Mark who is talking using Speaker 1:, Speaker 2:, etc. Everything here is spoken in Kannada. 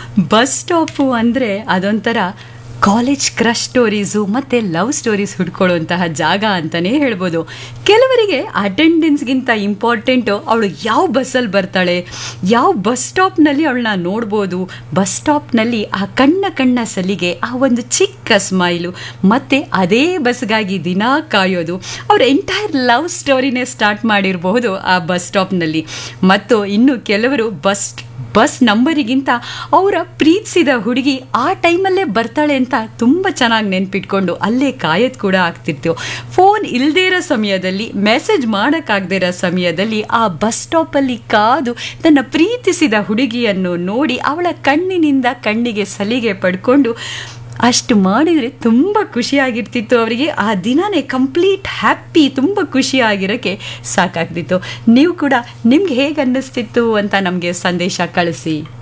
Speaker 1: ಬಸ್ ಸ್ಟಾಪು ಅಂದರೆ ಅದೊಂಥರ ಕಾಲೇಜ್ ಕ್ರಶ್ ಸ್ಟೋರೀಸು ಮತ್ತು ಲವ್ ಸ್ಟೋರೀಸ್ ಹುಡ್ಕೊಳ್ಳುವಂತಹ ಜಾಗ ಅಂತಲೇ ಹೇಳ್ಬೋದು ಕೆಲವರಿಗೆ ಅಟೆಂಡೆನ್ಸ್ಗಿಂತ ಇಂಪಾರ್ಟೆಂಟು ಅವಳು ಯಾವ ಬಸ್ಸಲ್ಲಿ ಬರ್ತಾಳೆ ಯಾವ ಬಸ್ ಸ್ಟಾಪ್ನಲ್ಲಿ ಅವಳನ್ನ ನೋಡ್ಬೋದು ಬಸ್ ಸ್ಟಾಪ್ನಲ್ಲಿ ಆ ಕಣ್ಣ ಕಣ್ಣ ಸಲಿಗೆ ಆ ಒಂದು ಚಿಕ್ಕ ಸ್ಮೈಲು ಮತ್ತು ಅದೇ ಬಸ್ಗಾಗಿ ದಿನ ಕಾಯೋದು ಅವ್ರ ಎಂಟೈರ್ ಲವ್ ಸ್ಟೋರಿನೇ ಸ್ಟಾರ್ಟ್ ಮಾಡಿರಬಹುದು ಆ ಬಸ್ ಸ್ಟಾಪ್ನಲ್ಲಿ ಮತ್ತು ಇನ್ನು ಕೆಲವರು ಬಸ್ ಬಸ್ ನಂಬರಿಗಿಂತ ಅವರ ಪ್ರೀತಿಸಿದ ಹುಡುಗಿ ಆ ಟೈಮಲ್ಲೇ ಬರ್ತಾಳೆ ಅಂತ ತುಂಬ ಚೆನ್ನಾಗಿ ನೆನ್ಪಿಟ್ಕೊಂಡು ಅಲ್ಲೇ ಕಾಯೋದು ಕೂಡ ಆಗ್ತಿತ್ತು ಫೋನ್ ಇಲ್ಲದೇ ಇರೋ ಸಮಯದಲ್ಲಿ ಮೆಸೇಜ್ ಮಾಡೋಕ್ಕಾಗದೇ ಇರೋ ಸಮಯದಲ್ಲಿ ಆ ಬಸ್ ಸ್ಟಾಪಲ್ಲಿ ಕಾದು ತನ್ನ ಪ್ರೀತಿಸಿದ ಹುಡುಗಿಯನ್ನು ನೋಡಿ ಅವಳ ಕಣ್ಣಿನಿಂದ ಕಣ್ಣಿಗೆ ಸಲಿಗೆ ಪಡ್ಕೊಂಡು ಅಷ್ಟು ಮಾಡಿದರೆ ತುಂಬ ಖುಷಿಯಾಗಿರ್ತಿತ್ತು ಅವರಿಗೆ ಆ ದಿನನೇ ಕಂಪ್ಲೀಟ್ ಹ್ಯಾಪಿ ತುಂಬ ಖುಷಿಯಾಗಿರೋಕ್ಕೆ ಸಾಕಾಗ್ತಿತ್ತು ನೀವು ಕೂಡ ನಿಮ್ಗೆ ಹೇಗೆ ಅನ್ನಿಸ್ತಿತ್ತು ಅಂತ ನಮಗೆ ಸಂದೇಶ ಕಳಿಸಿ